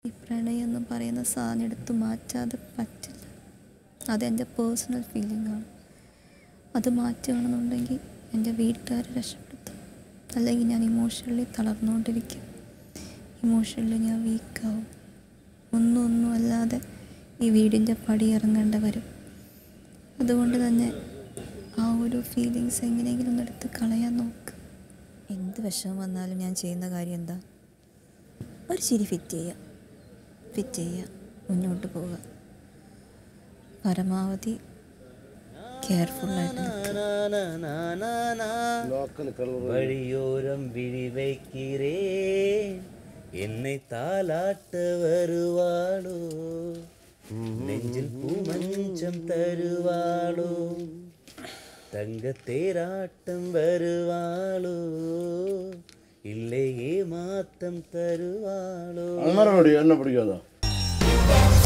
ഈ പ്രണയം എന്ന് പറയുന്ന സാധനം എടുത്ത് മാറ്റാതെ പറ്റില്ല അതെൻ്റെ പേഴ്സണൽ ഫീലിംഗ് ആണ് അത് മാറ്റുകയാണെന്നുണ്ടെങ്കിൽ എൻ്റെ വീട്ടുകാരെ രക്ഷപ്പെടുത്തും അല്ലെങ്കിൽ ഞാൻ ഇമോഷണലി തളർന്നുകൊണ്ടിരിക്കും ഇമോഷണലി ഞാൻ വീക്കാവും ഒന്നും ഒന്നും അല്ലാതെ ഈ വീടിൻ്റെ പടി ഇറങ്ങേണ്ട വരും അതുകൊണ്ട് തന്നെ ആ ഒരു ഫീലിങ്സ് എങ്ങനെയെങ്കിലും ഒന്ന് എടുത്ത് കളയാൻ നോക്ക് എന്ത് വിഷമം വന്നാലും ഞാൻ ചെയ്യുന്ന കാര്യം എന്താ ഒരു ചിരി ഫിറ്റ് ചെയ്യുക ഫിറ്റ് ചെയ്യുക മുന്നോട്ട് പോവുക പരമാവധി കെയർഫുള്ളായിട്ട് നിൽക്കുക வழியோரம் விழி வைக்கிறேன் என்னை தாலாட்ட வருவாளோ நெஞ்சில் பூமஞ்சம் தருவாளோ தங்க தேராட்டம் வருவாளோ இல்லை ஏமாத்தம் தருவாளோ அது மாதிரி என்ன பிடிக்காதா